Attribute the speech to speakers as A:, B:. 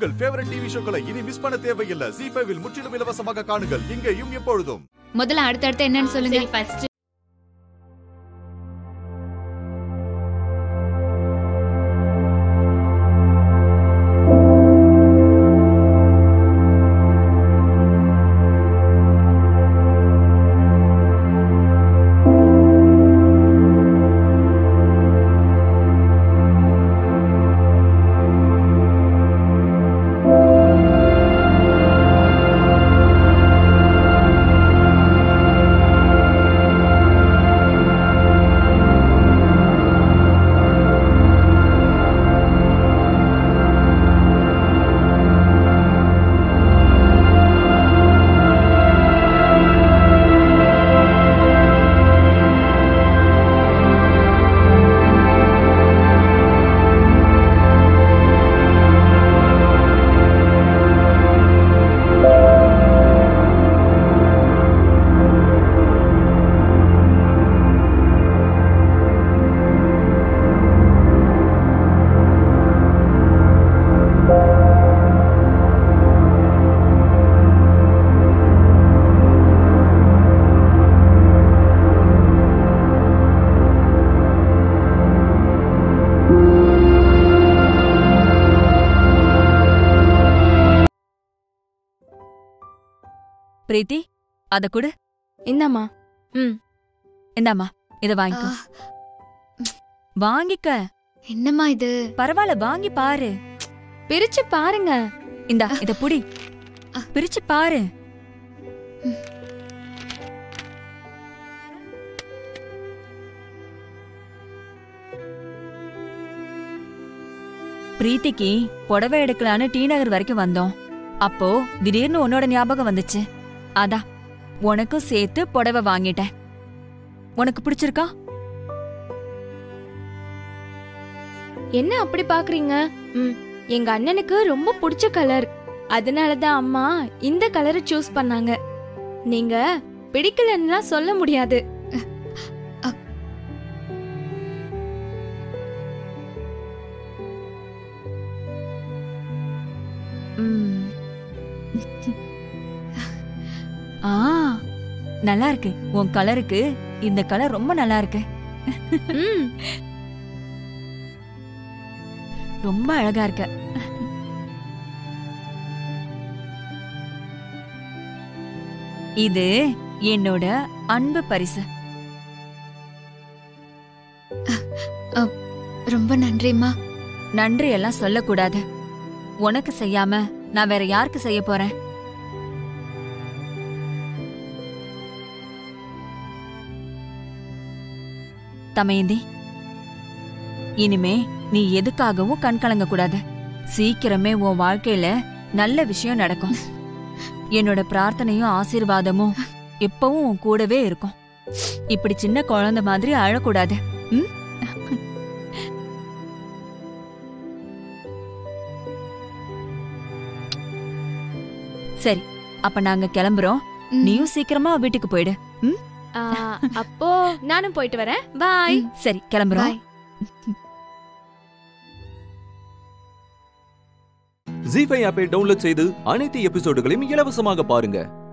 A: உங்கள் favourite TV ஷோக்களை இனி miss பண்ண தேவையில்லை ஜி ஃபைவில் முற்றிலும் இலவசமாக காணுங்கள் இங்கேயும் எப்பொழுதும்
B: முதல்ல அடுத்தடுத்து என்னன்னு சொல்லுங்க
C: சரி ஃபர்ஸ்ட்
D: பிரீத்தி அத குடு
E: இந்தாம்மா ம்
D: இந்தாம்மா இத வாங்கிக்கோ வாங்கிக்க
B: என்னம்மா இது
D: பரவாயில்ல வாங்கி பாரு
E: பிரிச்சு பாருங்க
D: இந்தா இத புடி பிரிச்சு பாரு பிரீத்திக்கு புடவை எடுக்கலான்னு டி நகர் வரைக்கும் வந்தோம் அப்போ திடீர்னு உன்னோட ஞாபகம் வந்துச்சு அதான் உனக்கும் சேர்த்து புடவை வாங்கிட்டேன் உனக்கு பிடிச்சிருக்கா
E: என்ன அப்படி பாக்குறீங்க ம் எங்க அண்ணனுக்கு ரொம்ப பிடிச்ச கலர் அதனால தான் அம்மா இந்த கலரை சூஸ் பண்ணாங்க நீங்க பிடிக்கலன்னா சொல்ல முடியாது
D: ம். ஆ நல்லா இருக்கு உன் கலருக்கு இந்த கலர் ரொம்ப நல்லா இருக்கு
E: ம்
D: ரொம்ப அழகா இருக்க இது என்னோட அன்பு பரிசு
B: ரொம்ப நன்றிம்மா
D: நன்றி எல்லாம் சொல்லக்கூடாது உனக்கு செய்யாம நான் வேற யாருக்கு செய்ய போறேன் தமயந்தி இனிமே நீ எதுக்காகவும் கண் கலங்க கூடாது சீக்கிரமே உன் வாழ்க்கையில நல்ல விஷயம் நடக்கும் என்னோட பிரார்த்தனையும் ஆசீர்வாதமும் எப்பவும் உன் கூடவே இருக்கும் இப்படி சின்ன குழந்தை மாதிரி அழக்கூடாது ம் சரி அப்ப நாங்க கிளம்புறோம்
B: ம்.
D: நீயும் சீக்கிரமா வீட்டுக்கு போயிடு ம்
E: ஆ, அப்போ நானும் போயிட்டு வரேன் பாய்
D: சரி கிளம்புறோம்
B: பாய்
A: ஜி ஃபைவ் ஆப்பை டவுன்லோட் செய்து அனைத்து எபிசோடுகளையும் இலவசமாக பாருங்க